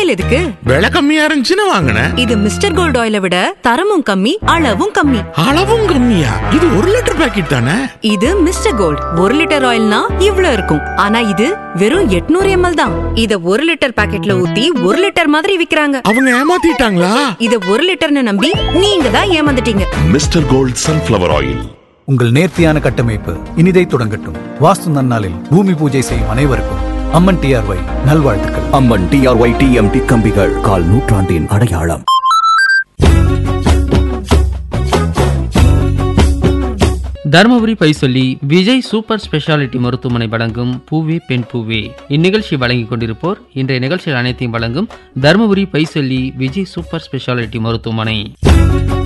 oil எதுக்கு விலை கம்மியா இருந்துச்சுன்னு வாங்கினேன் இது மிஸ்டர் கோல்ட் ஆயிலை விட தரமும் கம்மி அளவும் கம்மி அளவும் கம்மியா இது ஒரு லிட்டர் பாக்கெட் தானே இது மிஸ்டர் கோல்ட் ஒரு லிட்டர் ஆயில்னா இவ்ளோ இருக்கும் ஆனா இது வெறும் 800 எம்எல் தான் இத ஒரு லிட்டர் பாக்கெட்ல ஊத்தி ஒரு லிட்டர் மாதிரி விக்கிறாங்க அவங்க ஏமாத்திட்டாங்களா இத ஒரு லிட்டர்னு நம்பி நீங்க தான் ஏமாந்துட்டீங்க மிஸ்டர் கோல்ட் சன்ஃப்ளவர் ஆயில் உங்கள் நேர்த்தியான கட்டமைப்பு இனிதை தொடங்கட்டும் வாஸ்து நன்னாளில் பூமி பூஜை செய்யும் அனைவருக்கும் அம்மன் டிஆர்ஒய் நல்வாழ்த்துக்கள் அம்மன் டிஆர்ஒய் டிஎம்டி கம்பிகள் கால் நூற்றாண்டின் அடையாளம் தருமபுரி பைசொல்லி விஜய் சூப்பர் ஸ்பெஷாலிட்டி மருத்துவமனை வழங்கும் பூவே பெண் பூவே இந்நிகழ்ச்சி வழங்கிக் கொண்டிருப்போர் இன்றைய நிகழ்ச்சிகள் அனைத்தையும் வழங்கும் தருமபுரி பைசொல்லி விஜய் சூப்பர் ஸ்பெஷாலிட்டி மருத்துவமனை